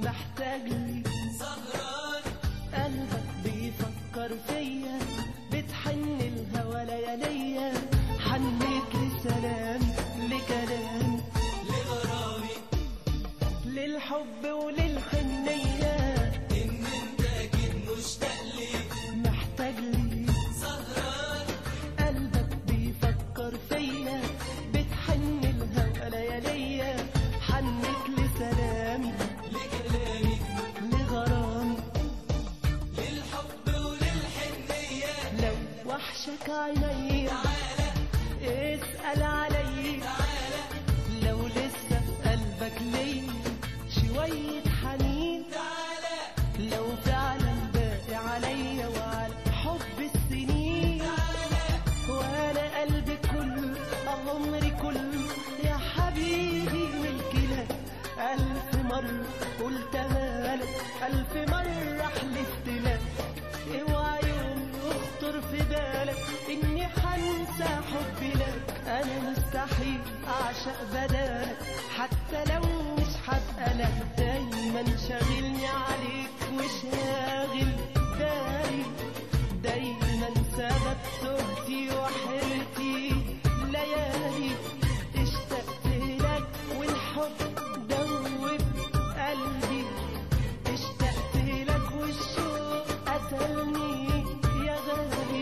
محتاج لي سهران قلبك بيفكر فيا بتحن الهوى لياليا حنيت لسلام لكلام لغرامي للحب وللحنية ان انت اكيد مشتاق لي محتاج لي سهران قلبك بيفكر فيا بتحن الهوى لياليا حنيت لسلامي لكلامي لغرامي للحب وللحنية لو وحشك عيني تعالى اسأل علي تعالى لو لسه في قلبك ليا شوية حنين تعالى لو فعلا باقي عليا وعلى حب السنين وانا قلبي كله عمري كله يا حبيبي ملكي لك ألف مرة قلتها لك ألف مرة حلفت لك اوعى يوم يخطر في بالك إني حنسى حبي لك أنا مستحيل أعشق بدالك حتى لو مش هبقى لك دايما شاغلني عليك وشاغل بالي دايما سبب سهتي وحيرتي ليالي اشتقت لك والحب دوب قلبي اشتقت لك والشوق قتلني يا غالي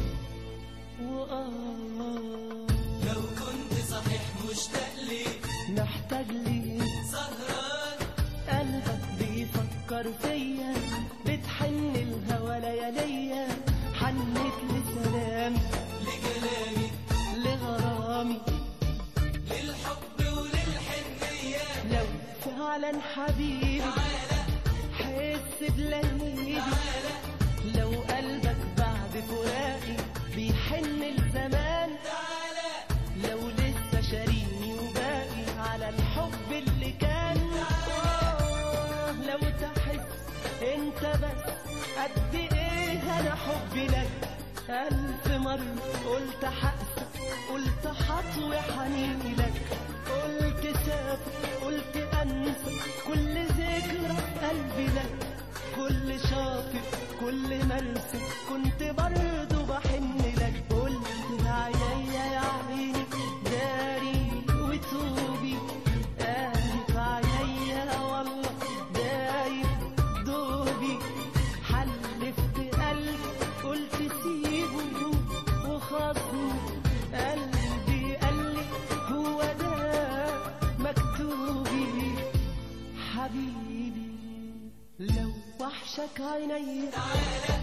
وآه لو كنت صحيح مشتاق لي محتاج لي سهران قلبك بيفكر فيا بتحن الهوى لياليا حنيت لسلامي لكلامي لغرامي للحب وللحنية لو فعلا حبيبي تعالى حس بلهيبي تعالى لو قلبك بعد فراقي بيحن الزمان تعالى لو لسه شاريني وباقي على الحب اللي كان آه، لو تحس انت بس قد ايه انا حبي لك الف مرة قلت حقسى قلت حطوي حنيني لك قلت سافر قلت انسى كل ذكرى في قلبي لك كل شاطئ كل مرسى كنت برضو بحن لك قلت عينيا يا عيني داري وتوبي قالت عينيا والله دايب دوبي حلفت قلب قلت سيبه وخاصمه قلبي قال لي هو ده مكتوبي حبيبي لو وحشك عيني تعالى